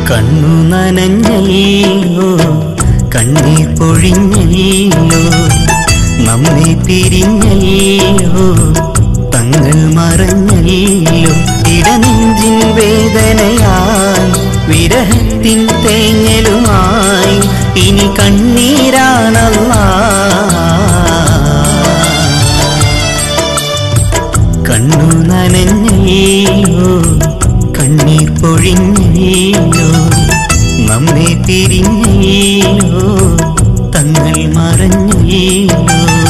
കണ്ണു നനഞ്ഞല്ലോ കണ്ണീർ പൊഴിഞ്ഞല്ലോ നമ്മെ പിരിഞ്ഞല്ലോ തങ്ങൾ മറഞ്ഞല്ലോ ഇടനെഞ്ചിൻ വേദനയായി വിരഹത്തിൻ തേങ്ങലുമായി ഇനി കണ്ണീരാണല്ല കണ്ണു നനഞ്ഞല്ലോ കണ്ണീർ പൊഴിഞ്ഞല്ലോ നമ്മെ പിരിഞ്ഞല്ലോ തങ്ങൾ മറഞ്ഞല്ലോ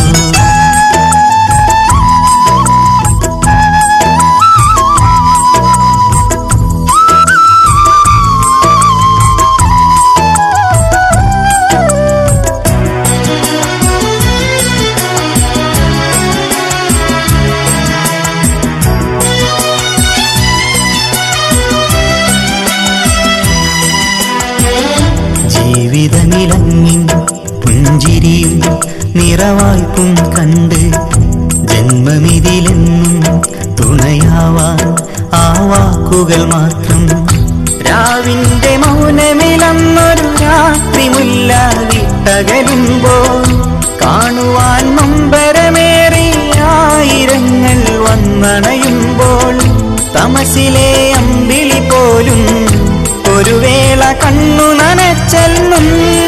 ജീവിതനിലങ്ങിൻ പുഞ്ചിരിയും നിറവായ്പും കണ്ട് ജന്മമിതിലെന്നും തുണയാവാൻ ആ വാക്കുകൾ മാത്രം രാവിന്റെ മൗനമിലന്നൊരു രാത്രി മുല്ല വിട്ടകലുമ്പോൾ കാണുവാൻ നൊമ്പരമേറി ആയിരങ്ങൾ വന്നണയുമ്പോൾ തമസിലെ അമ്പിളി പോലും ഒരു വേള കണ്ണു നനച്ചെല്ലും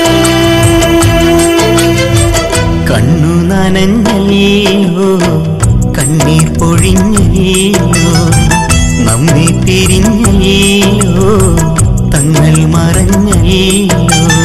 കണ്ണു നനഞ്ഞല്ലോ കണ്ണീർ പൊഴിഞ്ഞല്ലോ നമ്മെ പിരിഞ്ഞല്ലോ തങ്ങൾ മറഞ്ഞല്ലോ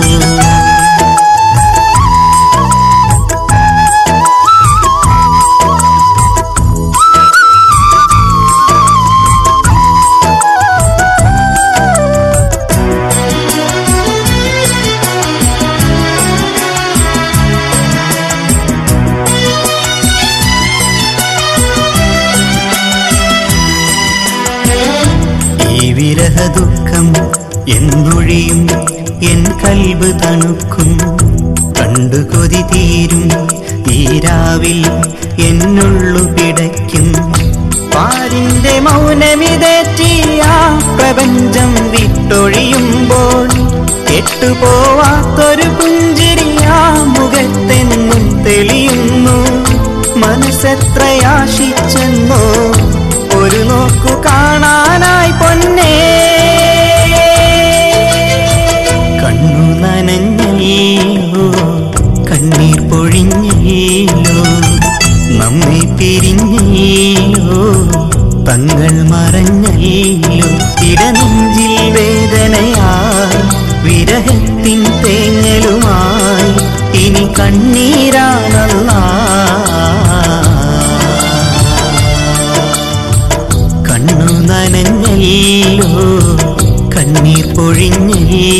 ഈ വിരഹ ദുഃഖം എന്നൊഴിയും എൻ കൽബ് തണുക്കും കണ്ടു കൊതി തീരും ഈ രാവിൽ എന്നുള്ളു പിടയ്ക്കും പാരിന്റെ മൗനമിതേറ്റിയ പ്രപഞ്ചം വിട്ടൊഴിയുമ്പോൾ കെട്ടുപോവാത്തൊരു പുഞ്ചിരിയാ മുഖത്തെന്നും തെളിയുന്നു മനസ്സെത്രയാശിച്ചെന്നോ ഒരു നോക്കു കാണാനായി പൊന്നേ കണ്ണു നനഞ്ഞല്ലോ കണ്ണീർ പൊഴിഞ്ഞല്ലോ നമ്മെ പിരിഞ്ഞല്ലോ തങ്ങൾ മറഞ്ഞല്ലോ ഇടനെഞ്ചിൽ വേദനയാ വിരഹത്തിൻ തേങ്ങലുമായി ഇനി കണ്ണീരാണല്ല കണ്ണു നനഞ്ഞല്ലോ കണ്ണീർ പൊഴിഞ്ഞല്ലോ